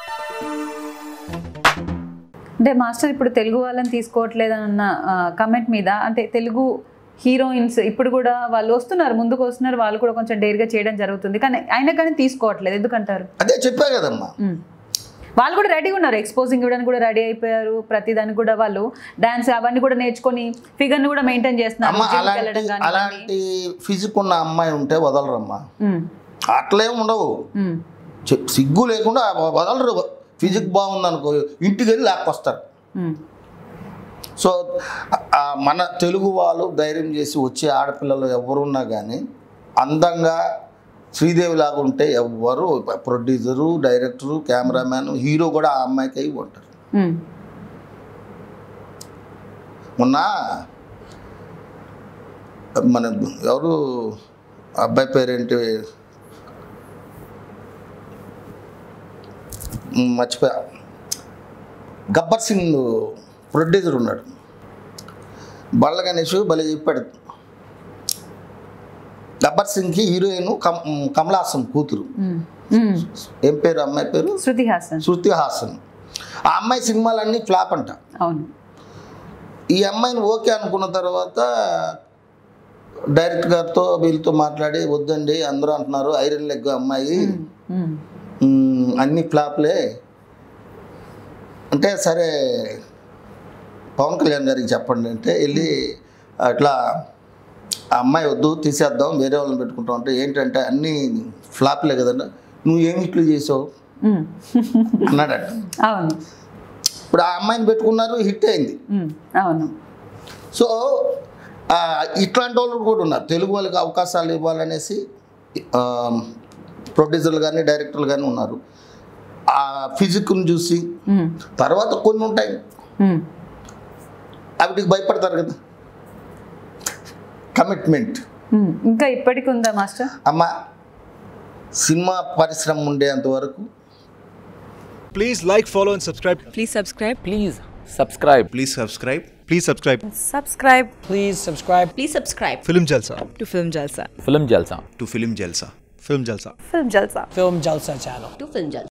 అంటే మాస్టర్ ఇప్పుడు తెలుగు వాళ్ళని తీసుకోవట్లేదన్న కమెంట్ మీద అంటే తెలుగు హీరోయిన్స్ ఇప్పుడు కూడా వాళ్ళు వస్తున్నారు ముందుకు వస్తున్నారు వాళ్ళు కూడా కొంచెం డేర్గా చేయడం జరుగుతుంది కానీ అయినా కానీ తీసుకోవట్లేదు ఎందుకంటారు అదే చెప్పా కదమ్మా మ్మ్. వాళ్ళు కూడా రెడీగా ఉన్నారు ఎక్స్పోజింగ్ ఇవ్వడానికి కూడా రెడీ అయిపోయారు ప్రతి దానికి కూడా వాళ్ళు డాన్స్ అవన్నీ కూడా నేర్చుకొని ఫిగర్ ని కూడా మెయింటైన్ చేస్తున్నారు అమ్మ Gym కి అలాంటి వెళ్ళడం కానివ్వండి. అలాంటి ఫిజిక్ ఉన్న అమ్మాయి ఉంటే వదలరమ్మా మ్మ్. అట్లేం ఉండవు మ్మ్. చి- సిగ్గు లేకుండా వదలరు ఫిజిక్ బాగుందనుకో ఇంటికి వెళ్ళి లాక్కొస్తారు మ్మ్. సో ఆ మన తెలుగు వాళ్ళు ధైర్యం చేసి వచ్చే ఆడపిల్లలు ఎవరున్నా కానీ అందంగా శ్రీదేవి లాగా ఉంటే ఎవ్వరు ప్రొడ్యూసరు డైరెక్టరు కెమెరామ్యాన్ హీరో కూడా ఆ అమ్మాయికి అయి ఉంటారు మ్మ్. మొన్న మన ఎవరు అబ్బాయి పేరేంటి మ్, మర్చిపోయా గబ్బర్ సింగ్ ప్రొడ్యూసర్ ఉన్నాడు బళ్ళ గణేష్ భలే చెప్పాడు గబ్బర్ సింగ్కి హీరోయిన్ కమ్ కమలాసన్ కూతురు మ్మ్. మ్మ్. ఏం పేరు అమ్మాయి పేరు శృతి హాసన్ శృతి హాసన్ ఆ అమ్మాయి సినిమాలన్నీ ఫ్లాప్ అంట అవును ఈ అమ్మాయిని ఓకే అనుకున్న తర్వాత డైరెక్టర్ గారితో వీళ్ళతో మాట్లాడి వద్దండి అందరూ అంటున్నారు ఐరన్ లెగ్ అమ్మాయి మ్మ్. మ్, అన్ని ఫ్లాప్లే అంటే సరే పవన్ కళ్యాణ్ గారికి చెప్పండి అంటే వెళ్ళి అట్లా ఆ అమ్మాయి వద్దు తీసేద్దాం వేరే వాళ్ళని పెట్టుకుంటాం అంటే ఏంటంటే అన్నీ ఫ్లాప్లే కదండి నువ్వు ఏమి ఇట్లు చేసావు మ్మ్. అన్నాడట అవును ఇప్పుడు ఆ అమ్మాయిని పెట్టుకున్నారు హిట్ అయింది మ్మ్. అవును సో ఆ, ఇట్లాంటి వాళ్ళు కూడా ఉన్నారు తెలుగు వాళ్ళకి అవకాశాలు ఇవ్వాలనేసి ఆ, ప్రొడ్యూసర్లు కానీ డైరెక్టర్లు కానీ ఉన్నారు ఆ ఫిజిక్ని చూసి మ్మ్. తర్వాత కొన్ని ఉంటాయి మ్మ్. వాటికి భయపడతారు కదా కమిట్మెంట్ మ్మ్. ఇంకా ఇప్పటికి ఉందా మాస్టర్ అమ్మ సినిమా పరిశ్రమ ఉండేంత వరకు Please like, follow, and subscribe. Please subscribe. Please subscribe. Please subscribe. Please subscribe. Subscribe Please subscribe Please subscribe Film Jalsa. to Film Jalsa. Film Jalsa. To Film Jalsa. Film Jalsa. Film Jalsa. Film Jalsa channel. To Film Jalsa.